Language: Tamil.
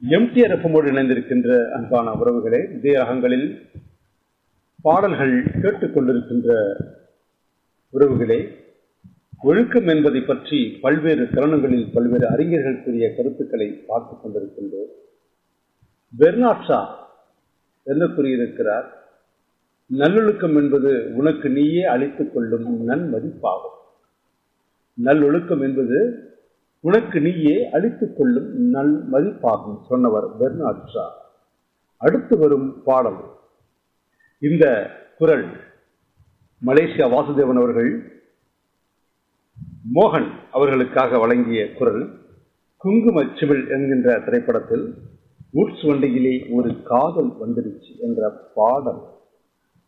எம்டிஆர் எஃப்எம்மோடு இணைந்திருக்கின்ற அன்பான உறவுகளே இதயரகங்களில் பாடல்கள் கேட்டுக்கொண்டிருக்கின்ற உறவுகளே ஒழுக்கம் என்பதை பற்றி பல்வேறு தருணங்களில் பல்வேறு அறிஞர்கள் கூறிய கருத்துக்களை பார்த்துக் கொண்டிருக்கின்றோம் பெர்னாட்ஷா என்ன கூறியிருக்கிறார் நல்லொழுக்கம் என்பது உனக்கு நீயே அளித்துக் கொள்ளும் நன்மதிப்பாகும் நல்லொழுக்கம் என்பது உனக்கு நீயே அளித்துக் கொள்ளும் நல் மதிப்பாகும் சொன்னவர் பெர்னாட் ஷா அடுத்து வரும் பாடல் இந்த குரல் மலேசியா வாசுதேவன் அவர்கள் மோகன் அவர்களுக்காக வழங்கிய குரல் குங்கும சிமிழ் என்கின்ற திரைப்படத்தில் உட்ஸ் வண்டியிலே ஒரு காதல் வந்துருச்சு என்ற பாடல்